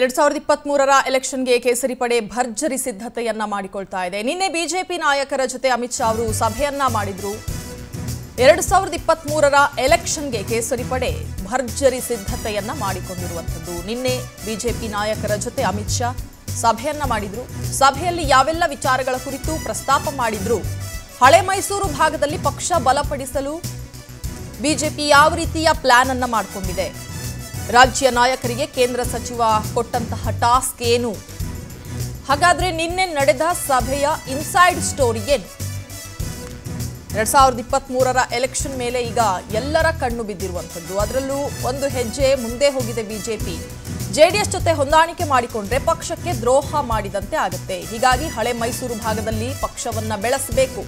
ಎರಡ್ ಸಾವಿರದ ಇಪ್ಪತ್ತ್ ಮೂರರ ಎಲೆಕ್ಷನ್ಗೆ ಕೇಸರಿ ಪಡೆ ಭರ್ಜರಿ ಸಿದ್ಧತೆಯನ್ನ ಮಾಡಿಕೊಳ್ತಾ ಇದೆ ನಿನ್ನೆ ಬಿಜೆಪಿ ನಾಯಕರ ಜೊತೆ ಅಮಿತ್ ಶಾ ಅವರು ಸಭೆಯನ್ನ ಮಾಡಿದ್ರು ಎರಡ್ ಸಾವಿರದ ಇಪ್ಪತ್ತ್ ಮೂರರ ಎಲೆಕ್ಷನ್ಗೆ ಕೇಸರಿ ಪಡೆ ಭರ್ಜರಿ ಸಿದ್ಧತೆಯನ್ನ ಮಾಡಿಕೊಂಡಿರುವಂಥದ್ದು ನಿನ್ನೆ ಬಿಜೆಪಿ ನಾಯಕರ ಜೊತೆ ಅಮಿತ್ ಶಾ ಸಭೆಯನ್ನ ಮಾಡಿದ್ರು ಸಭೆಯಲ್ಲಿ ಯಾವೆಲ್ಲ ವಿಚಾರಗಳ ಕುರಿತು ಪ್ರಸ್ತಾಪ ಮಾಡಿದ್ರು ಹಳೆ ಮೈಸೂರು ಭಾಗದಲ್ಲಿ ಪಕ್ಷ ಬಲಪಡಿಸಲು ಬಿಜೆಪಿ ಯಾವ ರೀತಿಯ ಪ್ಲಾನ್ ಅನ್ನ ಮಾಡಿಕೊಂಡಿದೆ ರಾಜ್ಯ ನಾಯಕರಿಗೆ ಕೇಂದ್ರ ಸಚಿವ ಕೊಟ್ಟಂತಹ ಟಾಸ್ಕ್ ಏನು ಹಾಗಾದ್ರೆ ನಿನ್ನೆ ನಡೆದ ಸಭೆಯ ಇನ್ಸೈಡ್ ಸ್ಟೋರಿ ಏನು ಎರಡ್ ಸಾವಿರದ ಇಪ್ಪತ್ತ್ ಮೂರರ ಎಲೆಕ್ಷನ್ ಮೇಲೆ ಈಗ ಎಲ್ಲರ ಕಣ್ಣು ಬಿದ್ದಿರುವಂಥದ್ದು ಅದರಲ್ಲೂ ಒಂದು ಹೆಜ್ಜೆ ಮುಂದೆ ಹೋಗಿದೆ ಬಿಜೆಪಿ ಜೆಡಿಎಸ್ ಜೊತೆ ಹೊಂದಾಣಿಕೆ ಮಾಡಿಕೊಂಡ್ರೆ ಪಕ್ಷಕ್ಕೆ ದ್ರೋಹ ಮಾಡಿದಂತೆ ಆಗುತ್ತೆ ಹೀಗಾಗಿ ಹಳೆ ಮೈಸೂರು ಭಾಗದಲ್ಲಿ ಪಕ್ಷವನ್ನ ಬೆಳೆಸಬೇಕು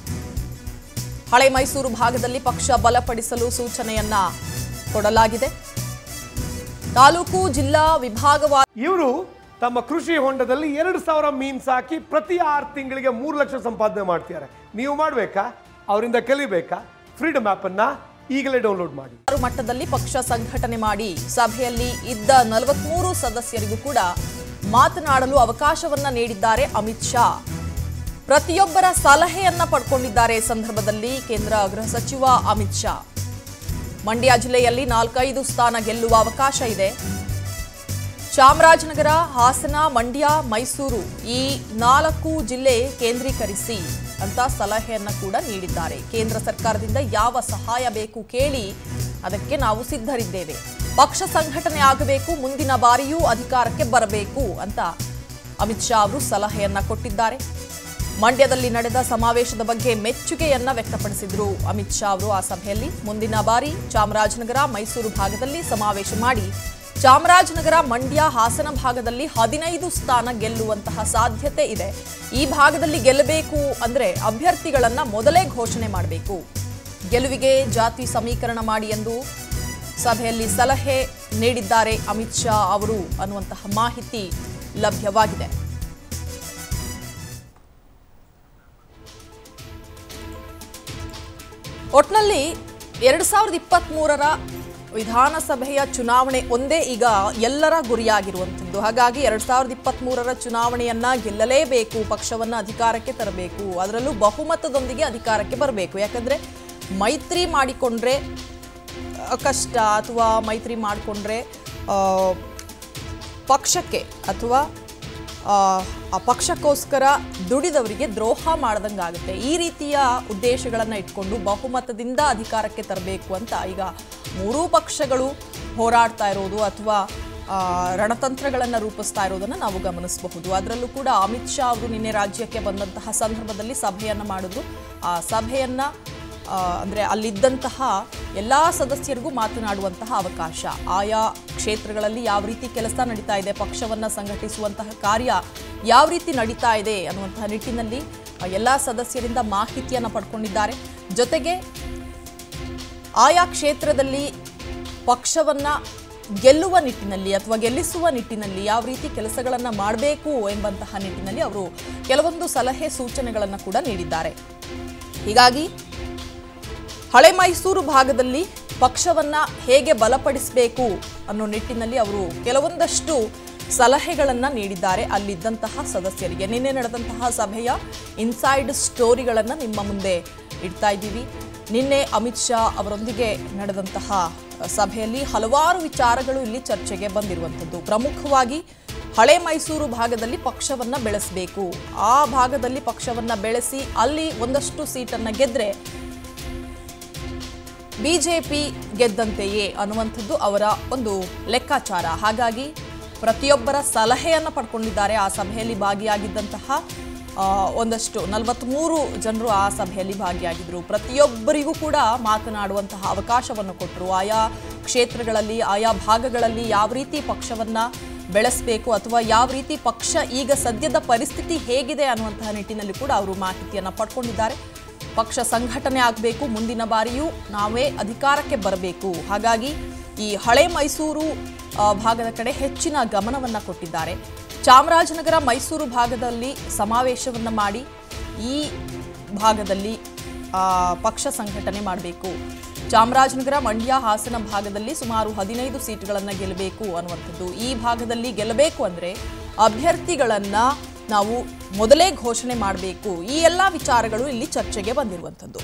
ಹಳೆ ಮೈಸೂರು ಭಾಗದಲ್ಲಿ ಪಕ್ಷ ಬಲಪಡಿಸಲು ಸೂಚನೆಯನ್ನ ಕೊಡಲಾಗಿದೆ ತಾಲೂಕು ಜಿಲ್ಲಾ ವಿಭಾಗವಾರು ಇವರು ತಮ್ಮ ಕೃಷಿ ಹೊಂಡದಲ್ಲಿ ಎರಡು ಸಾವಿರ ಮೀನ್ ಸಾಕಿ ಪ್ರತಿ ಆರು ತಿಂಗಳಿಗೆ ಮೂರು ಲಕ್ಷ ಸಂಪಾದನೆ ಮಾಡ್ತಿದ್ದಾರೆ ನೀವು ಮಾಡಬೇಕಾ ಅವರಿಂದ ಕಲಿಬೇಕಾ ಫ್ರೀಡಮ್ ಆ್ಯಪನ್ನು ಈಗಲೇ ಡೌನ್ಲೋಡ್ ಮಾಡಿ ಮಟ್ಟದಲ್ಲಿ ಪಕ್ಷ ಸಂಘಟನೆ ಮಾಡಿ ಸಭೆಯಲ್ಲಿ ಇದ್ದ ನಲವತ್ಮೂರು ಸದಸ್ಯರಿಗೂ ಕೂಡ ಮಾತನಾಡಲು ಅವಕಾಶವನ್ನ ನೀಡಿದ್ದಾರೆ ಅಮಿತ್ ಶಾ ಪ್ರತಿಯೊಬ್ಬರ ಸಲಹೆಯನ್ನ ಪಡ್ಕೊಂಡಿದ್ದಾರೆ ಈ ಸಂದರ್ಭದಲ್ಲಿ ಕೇಂದ್ರ ಗೃಹ ಸಚಿವ ಅಮಿತ್ ಶಾ ಮಂಡ್ಯ ಜಿಲ್ಲೆಯಲ್ಲಿ ನಾಲ್ಕೈದು ಸ್ಥಾನ ಗೆಲ್ಲುವ ಅವಕಾಶ ಇದೆ ಚಾಮರಾಜನಗರ ಹಾಸನ ಮಂಡ್ಯ ಮೈಸೂರು ಈ ನಾಲ್ಕು ಜಿಲ್ಲೆ ಕೇಂದ್ರೀಕರಿಸಿ ಅಂತ ಸಲಹೆಯನ್ನ ಕೂಡ ನೀಡಿದ್ದಾರೆ ಕೇಂದ್ರ ಸರ್ಕಾರದಿಂದ ಯಾವ ಸಹಾಯ ಬೇಕು ಕೇಳಿ ಅದಕ್ಕೆ ನಾವು ಸಿದ್ಧರಿದ್ದೇವೆ ಪಕ್ಷ ಸಂಘಟನೆ ಆಗಬೇಕು ಮುಂದಿನ ಬಾರಿಯೂ ಅಧಿಕಾರಕ್ಕೆ ಬರಬೇಕು ಅಂತ ಅಮಿತ್ ಶಾ ಅವರು ಸಲಹೆಯನ್ನ ಕೊಟ್ಟಿದ್ದಾರೆ ಮಂಡ್ಯದಲ್ಲಿ ನಡೆದ ಸಮಾವೇಶದ ಬಗ್ಗೆ ಮೆಚ್ಚುಗೆಯನ್ನ ವ್ಯಕ್ತಪಡಿಸಿದ್ರು ಅಮಿತ್ ಶಾ ಅವರು ಆ ಸಭೆಯಲ್ಲಿ ಮುಂದಿನ ಬಾರಿ ಚಾಮರಾಜನಗರ ಮೈಸೂರು ಭಾಗದಲ್ಲಿ ಸಮಾವೇಶ ಮಾಡಿ ಚಾಮರಾಜನಗರ ಮಂಡ್ಯ ಹಾಸನ ಭಾಗದಲ್ಲಿ ಹದಿನೈದು ಸ್ಥಾನ ಗೆಲ್ಲುವಂತಹ ಸಾಧ್ಯತೆ ಇದೆ ಈ ಭಾಗದಲ್ಲಿ ಗೆಲ್ಲಬೇಕು ಅಂದ್ರೆ ಅಭ್ಯರ್ಥಿಗಳನ್ನ ಮೊದಲೇ ಘೋಷಣೆ ಮಾಡಬೇಕು ಗೆಲುವಿಗೆ ಜಾತಿ ಸಮೀಕರಣ ಮಾಡಿ ಎಂದು ಸಭೆಯಲ್ಲಿ ಸಲಹೆ ನೀಡಿದ್ದಾರೆ ಅಮಿತ್ ಶಾ ಅವರು ಅನ್ನುವಂತಹ ಮಾಹಿತಿ ಲಭ್ಯವಾಗಿದೆ ಒಟ್ನಲ್ಲಿ ಎರಡು ಸಾವಿರದ ಇಪ್ಪತ್ತ್ ಮೂರರ ವಿಧಾನಸಭೆಯ ಚುನಾವಣೆ ಒಂದೇ ಈಗ ಎಲ್ಲರ ಗುರಿಯಾಗಿರುವಂಥದ್ದು ಹಾಗಾಗಿ ಎರಡು ಸಾವಿರದ ಇಪ್ಪತ್ತ್ ಮೂರರ ಚುನಾವಣೆಯನ್ನ ಗೆಲ್ಲಲೇಬೇಕು ಪಕ್ಷವನ್ನ ಅಧಿಕಾರಕ್ಕೆ ತರಬೇಕು ಅದರಲ್ಲೂ ಬಹುಮತದೊಂದಿಗೆ ಅಧಿಕಾರಕ್ಕೆ ಬರಬೇಕು ಯಾಕಂದ್ರೆ ಮೈತ್ರಿ ಮಾಡಿಕೊಂಡ್ರೆ ಆ, ಕಷ್ಟ ಅಥವಾ ಮೈತ್ರಿ ಮಾಡಿಕೊಂಡ್ರೆ ಪಕ್ಷಕ್ಕೆ ಅಥವಾ ಆ, ಆ ಪಕ್ಷಕ್ಕೋಸ್ಕರ ದುಡಿದವರಿಗೆ ದ್ರೋಹ ಮಾಡ್ದಂಗಾಗುತ್ತೆ ಈ ರೀತಿಯ ಉದ್ದೇಶಗಳನ್ನು ಇಟ್ಕೊಂಡು ಬಹುಮತದಿಂದ ಅಧಿಕಾರಕ್ಕೆ ತರಬೇಕು ಅಂತ ಈಗ ಮೂರೂ ಪಕ್ಷಗಳು ಹೋರಾಡ್ತಾ ಇರೋದು ಅಥವಾ ಆ, ರಣತಂತ್ರಗಳನ್ನು ರೂಪಿಸ್ತಾ ಇರೋದನ್ನು ನಾವು ಗಮನಿಸಬಹುದು ಅದರಲ್ಲೂ ಕೂಡ ಅಮಿತ್ ಶಾ ಅವರು ನಿನ್ನೆ ರಾಜ್ಯಕ್ಕೆ ಬಂದಂತಹ ಸಂದರ್ಭದಲ್ಲಿ ಸಭೆಯನ್ನು ಮಾಡಿದ್ರು ಆ ಸಭೆಯನ್ನ ಆ, ಅಂದ್ರೆ ಅಲ್ಲಿದ್ದಂತಹ ಎಲ್ಲ ಸದಸ್ಯರಿಗೂ ಮಾತನಾಡುವಂತಹ ಅವಕಾಶ ಆಯಾ ಕ್ಷೇತ್ರಗಳಲ್ಲಿ ಯಾವ ರೀತಿ ಕೆಲಸ ನಡೀತಾ ಇದೆ ಪಕ್ಷವನ್ನ ಸಂಘಟಿಸುವಂತಹ ಕಾರ್ಯ ಯಾವ ರೀತಿ ನಡೀತಾ ಇದೆ ಅನ್ನುವಂತಹ ನಿಟ್ಟಿನಲ್ಲಿ ಆ, ಎಲ್ಲ ಸದಸ್ಯರಿಂದ ಮಾಹಿತಿಯನ್ನು ಪಡ್ಕೊಂಡಿದ್ದಾರೆ ಜೊತೆಗೆ ಆಯಾ ಕ್ಷೇತ್ರದಲ್ಲಿ ಪಕ್ಷವನ್ನ ಗೆಲ್ಲುವ ನಿಟ್ಟಿನಲ್ಲಿ ಅಥವಾ ಗೆಲ್ಲಿಸುವ ನಿಟ್ಟಿನಲ್ಲಿ ಯಾವ ರೀತಿ ಕೆಲಸಗಳನ್ನು ಮಾಡಬೇಕು ಎಂಬಂತಹ ನಿಟ್ಟಿನಲ್ಲಿ ಅವರು ಕೆಲವೊಂದು ಸಲಹೆ ಸೂಚನೆಗಳನ್ನು ಕೂಡ ನೀಡಿದ್ದಾರೆ ಹೀಗಾಗಿ ಹಳೆ ಮೈಸೂರು ಭಾಗದಲ್ಲಿ ಪಕ್ಷವನ್ನ ಹೇಗೆ ಬಲಪಡಿಸಬೇಕು ಅನ್ನೋ ನಿಟ್ಟಿನಲ್ಲಿ ಅವರು ಕೆಲವೊಂದಷ್ಟು ಸಲಹೆಗಳನ್ನ ನೀಡಿದ್ದಾರೆ ಅಲ್ಲಿದ್ದಂತಹ ಸದಸ್ಯರಿಗೆ ನಿನ್ನೆ ನಡೆದಂತಹ ಸಭೆಯ ಇನ್ಸೈಡ್ ಸ್ಟೋರಿಗಳನ್ನ ನಿಮ್ಮ ಮುಂದೆ ಇಡ್ತಾ ಇದ್ದೀವಿ ನಿನ್ನೆ ಅಮಿತ್ ಶಾ ಅವರೊಂದಿಗೆ ನಡೆದಂತಹ ಸಭೆಯಲ್ಲಿ ಹಲವಾರು ವಿಚಾರಗಳು ಇಲ್ಲಿ ಚರ್ಚೆಗೆ ಬಂದಿರುವಂಥದ್ದು ಪ್ರಮುಖವಾಗಿ ಹಳೆ ಮೈಸೂರು ಭಾಗದಲ್ಲಿ ಪಕ್ಷವನ್ನ ಬೆಳೆಸಬೇಕು ಆ ಭಾಗದಲ್ಲಿ ಪಕ್ಷವನ್ನ ಬೆಳೆಸಿ ಅಲ್ಲಿ ಒಂದಷ್ಟು ಸೀಟನ್ನ ಗೆದ್ರೆ ಬಿಜೆಪಿ ಗೆದ್ದಂತೆಯೇ ಅನ್ನುವಂಥದ್ದು ಅವರ ಒಂದು ಲೆಕ್ಕಾಚಾರ ಹಾಗಾಗಿ ಪ್ರತಿಯೊಬ್ಬರ ಸಲಹೆಯನ್ನು ಪಡ್ಕೊಂಡಿದ್ದಾರೆ ಆ ಸಭೆಯಲ್ಲಿ ಭಾಗಿಯಾಗಿದ್ದಂತಹ ಆ, ಒಂದಷ್ಟು ನಲವತ್ತ್ಮೂರು ಜನರು ಆ ಸಭೆಯಲ್ಲಿ ಭಾಗಿಯಾಗಿದ್ದರು ಪ್ರತಿಯೊಬ್ಬರಿಗೂ ಕೂಡ ಮಾತನಾಡುವಂತಹ ಅವಕಾಶವನ್ನು ಕೊಟ್ಟರು ಆಯಾ ಕ್ಷೇತ್ರಗಳಲ್ಲಿ ಆಯಾ ಭಾಗಗಳಲ್ಲಿ ಯಾವ ರೀತಿ ಪಕ್ಷವನ್ನ ಬೆಳೆಸಬೇಕು ಅಥವಾ ಯಾವ ರೀತಿ ಪಕ್ಷ ಈಗ ಸದ್ಯದ ಪರಿಸ್ಥಿತಿ ಹೇಗಿದೆ ಅನ್ನುವಂತಹ ನಿಟ್ಟಿನಲ್ಲಿ ಕೂಡ ಅವರು ಮಾಹಿತಿಯನ್ನು ಪಡ್ಕೊಂಡಿದ್ದಾರೆ ಪಕ್ಷ ಸಂಘಟನೆ ಆಗಬೇಕು ಮುಂದಿನ ಬಾರಿಯೂ ನಾವೇ ಅಧಿಕಾರಕ್ಕೆ ಬರಬೇಕು ಹಾಗಾಗಿ ಈ ಹಳೆ ಮೈಸೂರು ಆ, ಭಾಗದ ಕಡೆ ಹೆಚ್ಚಿನ ಗಮನವನ್ನು ಕೊಟ್ಟಿದ್ದಾರೆ ಚಾಮರಾಜನಗರ ಮೈಸೂರು ಭಾಗದಲ್ಲಿ ಸಮಾವೇಶವನ್ನು ಮಾಡಿ ಈ ಭಾಗದಲ್ಲಿ ಆ, ಪಕ್ಷ ಸಂಘಟನೆ ಮಾಡಬೇಕು ಚಾಮರಾಜನಗರ ಮಂಡ್ಯ ಹಾಸನ ಭಾಗದಲ್ಲಿ ಸುಮಾರು ಹದಿನೈದು ಸೀಟ್ಗಳನ್ನು ಗೆಲ್ಲಬೇಕು ಅನ್ನುವಂಥದ್ದು ಈ ಭಾಗದಲ್ಲಿ ಗೆಲ್ಲಬೇಕು ಅಂದರೆ ಅಭ್ಯರ್ಥಿಗಳನ್ನು ನಾವು ಮೊದಲೇ ಘೋಷಣೆ ಮಾಡಬೇಕು ಈ ಎಲ್ಲ ವಿಚಾರಗಳು ಇಲ್ಲಿ ಚರ್ಚೆಗೆ ಬಂದಿರುವಂಥದ್ದು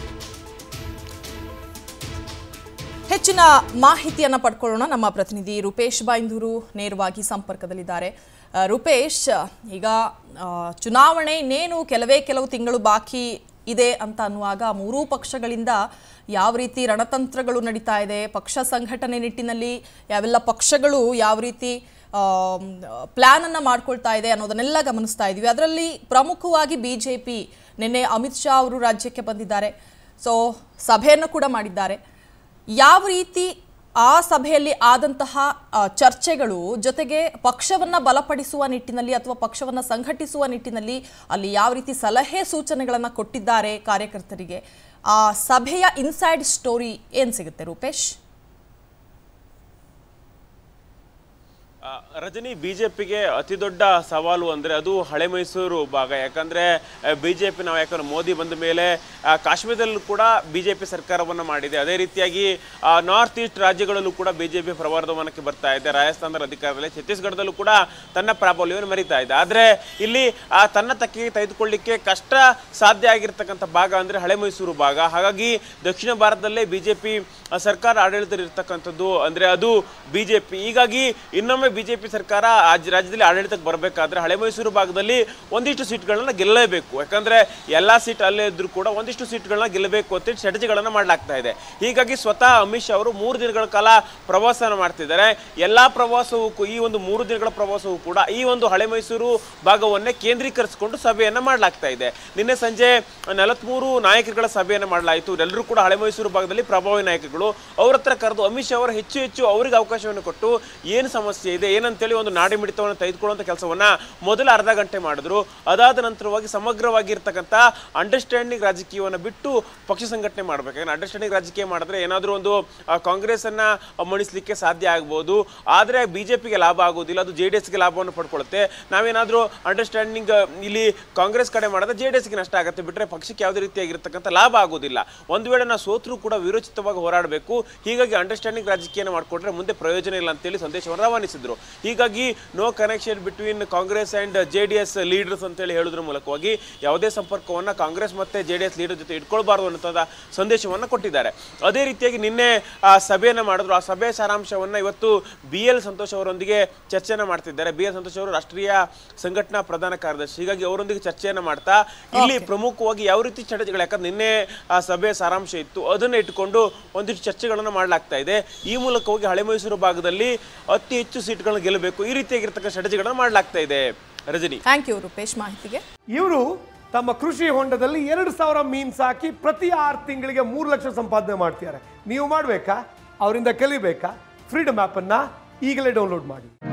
ಹೆಚ್ಚಿನ ಮಾಹಿತಿಯನ್ನು ಪಡ್ಕೊಳ್ಳೋಣ ನಮ್ಮ ಪ್ರತಿನಿಧಿ ರೂಪೇಶ್ ಬೈಂದೂರು ನೇರವಾಗಿ ಸಂಪರ್ಕದಲ್ಲಿದ್ದಾರೆ ಆ, ರೂಪೇಶ್ ಈಗ ಆ, ಚುನಾವಣೆ ಇನ್ನೇನು ಕೆಲವೇ ಕೆಲವು ತಿಂಗಳು ಬಾಕಿ ಇದೆ ಅಂತ ಅನ್ನುವಾಗ ಮೂರೂ ಪಕ್ಷಗಳಿಂದ ಯಾವ ರೀತಿ ರಣತಂತ್ರಗಳು ನಡೀತಾ ಇದೆ ಪಕ್ಷ ಸಂಘಟನೆ ನಿಟ್ಟಿನಲ್ಲಿ ಯಾವೆಲ್ಲ ಪಕ್ಷಗಳು ಯಾವ ರೀತಿ ಪ್ಲ್ಯಾನ್ ಅನ್ನ ಮಾಡ್ಕೊಳ್ತಾ ಇದೆ ಅನ್ನೋದನ್ನೆಲ್ಲ ಗಮನಿಸ್ತಾ ಇದ್ವಿ ಅದರಲ್ಲಿ ಪ್ರಮುಖವಾಗಿ ಬಿ ಜೆ ಪಿ ನಿನ್ನೆ ಅಮಿತ್ ಶಾ ಅವರು ರಾಜ್ಯಕ್ಕೆ ಬಂದಿದ್ದಾರೆ ಸೊ ಸಭೆಯನ್ನು ಕೂಡ ಮಾಡಿದ್ದಾರೆ ಯಾವ ರೀತಿ ಆ ಸಭೆಯಲ್ಲಿ ಆದಂತಹ ಆ, ಚರ್ಚೆಗಳು ಜೊತೆಗೆ ಪಕ್ಷವನ್ನ ಬಲಪಡಿಸುವ ನಿಟ್ಟಿನಲ್ಲಿ ಅಥವಾ ಪಕ್ಷವನ್ನ ಸಂಘಟಿಸುವ ನಿಟ್ಟಿನಲ್ಲಿ ಅಲ್ಲಿ ಯಾವ ರೀತಿ ಸಲಹೆ ಸೂಚನೆಗಳನ್ನ ಕೊಟ್ಟಿದ್ದಾರೆ ಕಾರ್ಯಕರ್ತರಿಗೆ ಆ ಸಭೆಯ ಇನ್ಸೈಡ್ ಸ್ಟೋರಿ ಏನ್ ಸಿಗುತ್ತೆ ರೂಪೇಶ್ ಆ, ರಜನಿ ಬಿಜೆಪಿಗೆ ಅತಿ ದೊಡ್ಡ ಸವಾಲು ಅಂದ್ರೆ ಅದು ಹಳೆ ಮೈಸೂರು ಭಾಗ ಯಾಕಂದ್ರೆ ಬಿಜೆಪಿ ನಾವು ಯಾಕಂದ್ರೆ ಮೋದಿ ಬಂದ ಮೇಲೆ ಆ, ಕಾಶ್ಮೀರದಲ್ಲೂ ಕೂಡ ಬಿಜೆಪಿ ಸರ್ಕಾರವನ್ನ ಮಾಡಿದೆ ಅದೇ ರೀತಿಯಾಗಿ ನಾರ್ತ್ ಈಸ್ಟ್ ರಾಜ್ಯಗಳಲ್ಲೂ ಕೂಡ ಬಿಜೆಪಿ ಪ್ರವರ್ಧಮಾನಕ್ಕೆ ಬರ್ತಾ ಇದೆ ರಾಜಸ್ಥಾನದ ಅಧಿಕಾರದಲ್ಲಿ ಛತ್ತೀಸ್ಗಢದಲ್ಲೂ ಕೂಡ ತನ್ನ ಪ್ರಾಬಲ್ಯವನ್ನು ಮೆರಿತಾ ಇದೆ ಆದ್ರೆ ಇಲ್ಲಿ ಆ, ತನ್ನ ತಕ್ಕಿಗೆ ತೆಗೆದುಕೊಳ್ಳಿಕ್ಕೆ ಕಷ್ಟ ಸಾಧ್ಯ ಆಗಿರ್ತಕ್ಕಂಥ ಭಾಗ ಅಂದ್ರೆ ಹಳೆ ಮೈಸೂರು ಭಾಗ ಹಾಗಾಗಿ ದಕ್ಷಿಣ ಭಾರತದಲ್ಲೇ ಬಿಜೆಪಿ ಸರ್ಕಾರ ಆಡಳಿತದಲ್ಲಿರ್ತಕ್ಕಂಥದ್ದು ಅಂದ್ರೆ ಅದು ಬಿಜೆಪಿ ಹೀಗಾಗಿ ಇನ್ನೊಮ್ಮೆ ಬಿಜೆಪಿ ಸರ್ಕಾರ ರಾಜ್ಯ ರಾಜ್ಯದಲ್ಲಿ ಆಡಳಿತಕ್ಕೆ ಬರಬೇಕಾದ್ರೆ ಹಳೆ ಮೈಸೂರು ಭಾಗದಲ್ಲಿ ಒಂದಿಷ್ಟು ಸೀಟ್ಗಳನ್ನ ಗೆಲ್ಲಲೇಬೇಕು ಯಾಕಂದ್ರೆ ಎಲ್ಲಾ ಸೀಟ್ ಅಲ್ಲೇ ಇದ್ರೂ ಕೂಡ ಒಂದಿಷ್ಟು ಸೀಟ್ಗಳನ್ನ ಗೆಲ್ಲಬೇಕು ಅಂತ ಸ್ಟ್ರಾಟಜಿಗಳನ್ನ ಮಾಡಲಾಗ್ತಾ ಇದೆ ಹೀಗಾಗಿ ಸ್ವತಃ ಅಮಿತ್ ಶಾ ಅವರು ಮೂರು ದಿನಗಳ ಕಾಲ ಪ್ರವಾಸನ ಮಾಡ್ತಿದ್ದಾರೆ ಎಲ್ಲಾ ಪ್ರವಾಸವೂ ಕೂ- ಈ ಒಂದು ಮೂರು ದಿನಗಳ ಪ್ರವಾಸವೂ ಕೂಡ ಈ ಒಂದು ಹಳೆ ಮೈಸೂರು ಭಾಗವನ್ನೇ ಕೇಂದ್ರೀಕರಿಸಿಕೊಂಡು ಸಭೆಯನ್ನ ಮಾಡಲಾಗ್ತಾ ಇದೆ ನಿನ್ನೆ ಸಂಜೆ ನಲವತ್ಮೂರು ನಾಯಕರುಗಳ ಸಭೆಯನ್ನ ಮಾಡಲಾಯಿತು ಎಲ್ಲರೂ ಕೂಡ ಹಳೆ ಮೈಸೂರು ಭಾಗದಲ್ಲಿ ಪ್ರಭಾವಿ ನಾಯಕರುಗಳು ಅವ್ರ ಹತ್ರ ಕರೆದು ಅಮಿತ್ ಶಾ ಅವರು ಹೆಚ್ಚು ಹೆಚ್ಚು ಅವರಿಗೆ ಅವಕಾಶವನ್ನು ಕೊಟ್ಟು ಏನು ಸಮಸ್ಯೆ ಇದೆ ಏನಂತೇಳಿ ಒಂದು ನಾಡಿ ಮಿಡಿತವನ್ನು ತೆಗೆದುಕೊಳ್ಳುವಂಥ ಕೆಲಸವನ್ನ ಮೊದಲ ಅರ್ಧ ಗಂಟೆ ಮಾಡಿದ್ರು ಅದಾದ ನಂತರವಾಗಿ ಸಮಗ್ರವಾಗಿರ್ತಕ್ಕಂಥ ಅಂಡರ್ಸ್ಟ್ಯಾಂಡಿಂಗ್ ರಾಜಕೀಯವನ್ನು ಬಿಟ್ಟು ಪಕ್ಷ ಸಂಘಟನೆ ಮಾಡಬೇಕು ಯಾಕಂದ್ರೆ ಅಂಡರ್ಸ್ಟ್ಯಾಂಡಿಂಗ್ ರಾಜಕೀಯ ಮಾಡಿದ್ರೆ ಏನಾದರೂ ಒಂದು ಆ, ಕಾಂಗ್ರೆಸ್ ಅನ್ನ ಮಣಿಸ್ಲಿಕ್ಕೆ ಸಾಧ್ಯ ಆಗ್ಬೋದು ಆದರೆ ಬಿಜೆಪಿಗೆ ಲಾಭ ಆಗೋದಿಲ್ಲ ಅದು ಜೆ ಡಿ ಎಸ್ಗೆ ಲಾಭವನ್ನು ಪಡ್ಕೊಳ್ಳುತ್ತೆ ನಾವೇನಾದರೂ ಅಂಡರ್ಸ್ಟ್ಯಾಂಡಿಂಗ್ ಇಲ್ಲಿ ಕಾಂಗ್ರೆಸ್ ಕಡೆ ಮಾಡಿದ್ರೆ ಜೆ ಡಿ ಎಸ್ಗೆ ನಷ್ಟ ಆಗುತ್ತೆ ಬಿಟ್ಟರೆ ಪಕ್ಷಕ್ಕೆ ಯಾವುದೇ ರೀತಿಯಾಗಿರ್ತಕ್ಕಂಥ ಲಾಭ ಆಗೋದಿಲ್ಲ ಒಂದು ವೇಳೆ ನಾವು ಸೋತ್ರೂ ಕೂಡ ವಿರೋಚಿತವಾಗಿ ಹೋರಾಡಬೇಕು ಹೀಗಾಗಿ ಅಂಡರ್ಸ್ಟ್ಯಾಂಡಿಂಗ್ ರಾಜಕೀಯನ ಮಾಡಿಕೊಟ್ರೆ ಮುಂದೆ ಪ್ರಯೋಜನ ಇಲ್ಲ ಅಂತೇಳಿ ಸಂದೇಶವನ್ನು ರವಾನಿಸಿದ್ರು ಹೀಗಾಗಿ no connection between Congress and J D S leaders ಅಂತೇಳಿ ಹೇಳೋದ್ರ ಮೂಲಕವಾಗಿ ಯಾವುದೇ ಸಂಪರ್ಕವನ್ನ ಕಾಂಗ್ರೆಸ್ ಮತ್ತೆ ಜೆ ಡಿ ಎಸ್ ಲೀಡರ್ ಜೊತೆ ಇಟ್ಕೊಳ್ಬಾರ್ದು ಅನ್ನೋದ ಸಂದೇಶವನ್ನ ಕೊಟ್ಟಿದ್ದಾರೆ ಅದೇ ರೀತಿಯಾಗಿ ನಿನ್ನೆ ಆ ಸಭೆಯನ್ನ ಮಾಡಿದ್ರು ಆ ಸಭೆಯ ಸಾರಾಂಶವನ್ನ ಇವತ್ತು ಬಿ ಎಲ್ ಸಂತೋಷ್ ಅವರೊಂದಿಗೆ ಚರ್ಚೆಯನ್ನ ಮಾಡ್ತಿದ್ದಾರೆ ಬಿ ಎಲ್ ಸಂತೋಷ್ ಅವರು ರಾಷ್ಟ್ರೀಯ ಸಂಘಟನಾ ಪ್ರಧಾನ ಕಾರ್ಯದರ್ಶಿ ಹೀಗಾಗಿ ಅವರೊಂದಿಗೆ ಚರ್ಚೆಯನ್ನ ಮಾಡ್ತಾ ಇಲ್ಲಿ ಪ್ರಮುಖವಾಗಿ ಯಾವ ರೀತಿ ಚಟಗಳು ಯಾಕಂದ್ರೆ ನಿನ್ನೆ ಆ ಸಭೆಯ ಸಾರಾಂಶ ಇತ್ತು ಅದನ್ನ ಇಟ್ಟುಕೊಂಡು ಒಂದಿಷ್ಟು ಚರ್ಚೆಗಳನ್ನು ಮಾಡಲಾಗ್ತಾ ಇದೆ ಈ ಮೂಲಕ ಹೋಗಿ ಹಳೆ ಮೈಸೂರು ಭಾಗದಲ್ಲಿ ಅತಿ ಹೆಚ್ಚು ಸೀಟ್ಗಳನ್ನ ಗೆಲ್ಲಬೇಕು ಈ ರೀತಿಯಾಗಿರ್ತಕ್ಕಂಥ ಸ್ಟ್ರಾಟಜಿಗಳನ್ನ ಮಾಡಲಾಗ್ತಾ ಇದೆ ರಜನಿ ಥ್ಯಾಂಕ್ ಯು ರೂಪೇಶ್ ಮಾಹಿತಿಗೆ ಇವರು ತಮ್ಮ ಕೃಷಿ ಹೊಂಡದಲ್ಲಿ ಎರಡು ಸಾವಿರ ಮೀನ್ ಸಾಕಿ ಪ್ರತಿ ಆರು ತಿಂಗಳಿಗೆ ಮೂರು ಲಕ್ಷ ಸಂಪಾದನೆ ಮಾಡ್ತಿದ್ದಾರೆ ನೀವು ಮಾಡಬೇಕಾ ಅವರಿಂದ ಕಲಿಬೇಕಾ ಫ್ರೀಡಮ್ ಆ್ಯಪನ್ನು ಈಗಲೇ ಡೌನ್ಲೋಡ್ ಮಾಡಿ